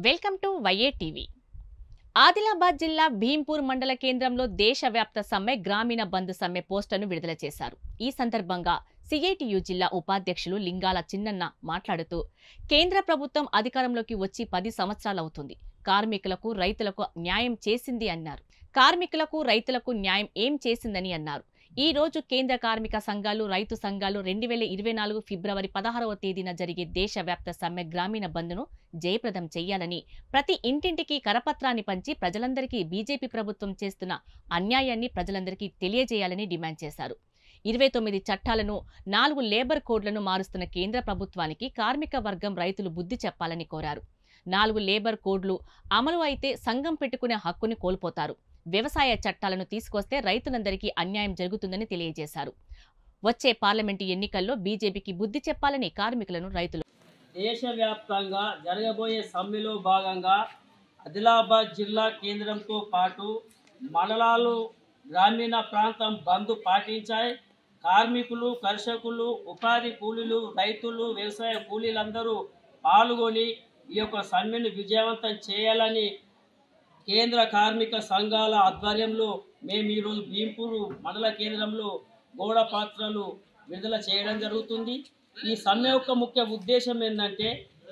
welcome to Y A TV Adilabad జిల్లా భీంపూర్ మండల కేంద్రంలో దేశవ్యాప్త సమ్మె గ్రామీణ బంధు సమ్మె పోస్టర్ను విడుదల చేశారు ఈ సందర్భంగా సిఐటియు జిల్లా ఉపాధ్యక్షులు లింగాల చిన్నన్న మాట్లాడుతూ కేంద్ర ప్రభుత్వం అధికారంలోకి వచ్చి పది సంవత్సరాలవుతుంది కార్మికులకు రైతులకు న్యాయం చేసింది అన్నారు కార్మికులకు రైతులకు న్యాయం ఏం చేసిందని అన్నారు ఈ రోజు కేంద్ర కార్మిక సంఘాలు రైతు సంఘాలు రెండు వేల ఇరవై నాలుగు ఫిబ్రవరి పదహారవ తేదీన జరిగే దేశవ్యాప్త సమ్మె గ్రామీణ బంద్ను జయప్రదం చేయాలని ప్రతి ఇంటింటికి కరపత్రాన్ని పంచి ప్రజలందరికీ బీజేపీ ప్రభుత్వం చేస్తున్న అన్యాయాన్ని ప్రజలందరికీ తెలియజేయాలని డిమాండ్ చేశారు ఇరవై తొమ్మిది చట్టాలను నాలుగు లేబర్ కోడ్లను మారుస్తున్న కేంద్ర ప్రభుత్వానికి కార్మిక వర్గం రైతులు బుద్ధి చెప్పాలని కోరారు నాలుగు లేబర్ కోడ్లు అమలు అయితే సంఘం పెట్టుకునే హక్కుని కోల్పోతారు వ్యవసాయ చట్టాలను తీసుకొస్తే రైతులందరికీ అన్యాయం జరుగుతుందని తెలియజేశారు వచ్చే పార్లమెంటు ఎన్నికల్లో బీజేపీకి బుద్ధి చెప్పాలని కార్మికులను రైతులు దేశవ్యాప్తంగా జరగబోయే సమ్మెలో భాగంగా ఆదిలాబాద్ జిల్లా కేంద్రంతో పాటు మండలాలు గ్రామీణ ప్రాంతం బంద్ పాటించాయి కార్మికులు కర్షకులు ఉపాధి కూలీలు రైతులు వ్యవసాయ కూలీలందరూ పాల్గొని ఈ యొక్క సమ్మెను విజయవంతం చేయాలని కేంద్ర కార్మిక సంఘాల ఆధ్వర్యంలో మేము ఈరోజు భీంపూరు మండల కేంద్రంలో గోడ పాత్రలు విడుదల చేయడం జరుగుతుంది ఈ సమ్మె యొక్క ముఖ్య ఉద్దేశం ఏంటంటే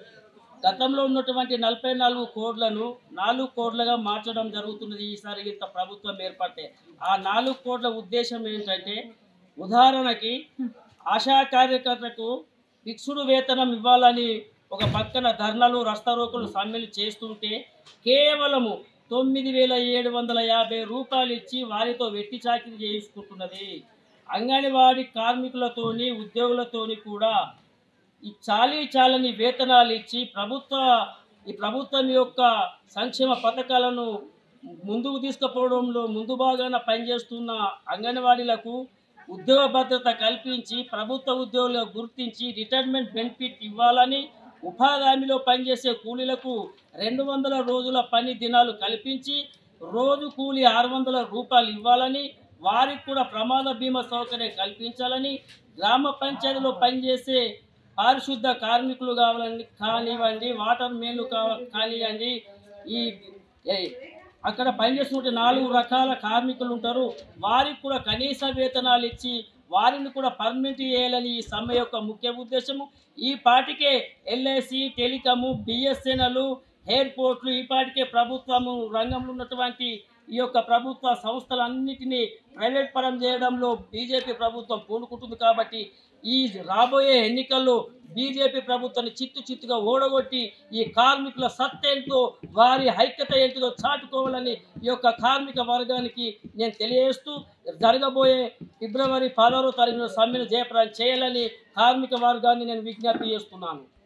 గతంలో ఉన్నటువంటి నలభై నాలుగు కోడ్లను నాలుగు కోడ్లుగా మార్చడం జరుగుతున్నది ఈసారి ఇంత ప్రభుత్వం ఏర్పడితే ఆ నాలుగు కోడ్ల ఉద్దేశం ఏంటంటే ఉదాహరణకి ఆశా కార్యకర్తకు ఫిక్స్డ్ వేతనం ఇవ్వాలని ఒక పక్కన ధర్నాలు రస్తారోకులు సమ్మెలు చేస్తుంటే కేవలము తొమ్మిది వేల ఏడు వందల యాభై రూపాయలు ఇచ్చి వారితో వెట్టి చాకిరి చేయించుకుంటున్నది అంగన్వాడీ కార్మికులతోని ఉద్యోగులతోని కూడా ఈ చాలీ చాలని వేతనాలు ఇచ్చి ప్రభుత్వ ఈ ప్రభుత్వం యొక్క సంక్షేమ పథకాలను ముందుకు తీసుకుపోవడంలో ముందు భాగాన పనిచేస్తున్న అంగన్వాడీలకు ఉద్యోగ భద్రత కల్పించి ప్రభుత్వ ఉద్యోగులకు గుర్తించి రిటైర్మెంట్ బెనిఫిట్ ఇవ్వాలని ఉపాధి హామీలో పనిచేసే కూలీలకు రెండు వందల రోజుల పని దినాలు కల్పించి రోజు కూలీ ఆరు వందల రూపాయలు ఇవ్వాలని వారికి కూడా ప్రమాద బీమా సౌకర్యం కల్పించాలని గ్రామ పంచాయతీలో పనిచేసే పారిశుద్ధ కార్మికులు కావాలని కానివ్వండి వాటర్ మేలు కా కానివ్వండి ఈ ఏ- అక్కడ పనిచేస్తున్న నాలుగు రకాల కార్మికులు ఉంటారు వారికి కూడా కనీస వేతనాలు ఇచ్చి వారిని కూడా పర్మనెంట్ చేయాలని ఈ సమ్మె యొక్క ముఖ్య ఉద్దేశము ఈ పాటికే ఎల్ఐసి టెలికాము బిఎస్ఎన్ఎల్ ఎయిర్పోర్ట్లు ఈ పాటికే ప్రభుత్వము రంగంలో ఉన్నటువంటి ఈ యొక్క ప్రభుత్వ సంస్థలన్నిటినీ ప్రైవేట్ పరం చేయడంలో బీజేపీ ప్రభుత్వం పూనుకుంటుంది కాబట్టి ఈ రాబోయే ఎన్నికల్లో బీజేపీ ప్రభుత్వాన్ని చిత్తు చిత్తుగా ఓడగొట్టి ఈ కార్మికుల సత్తేంటో వారి ఐక్యత ఏంటిదో చాటుకోవాలని ఈ యొక్క కార్మిక వర్గానికి నేను తెలియజేస్తూ జరగబోయే ఫిబ్రవరి పదహారో తారీఖున సమ్మెను జయప్రదం చేయాలని కార్మిక వర్గాన్ని నేను విజ్ఞప్తి చేస్తున్నాను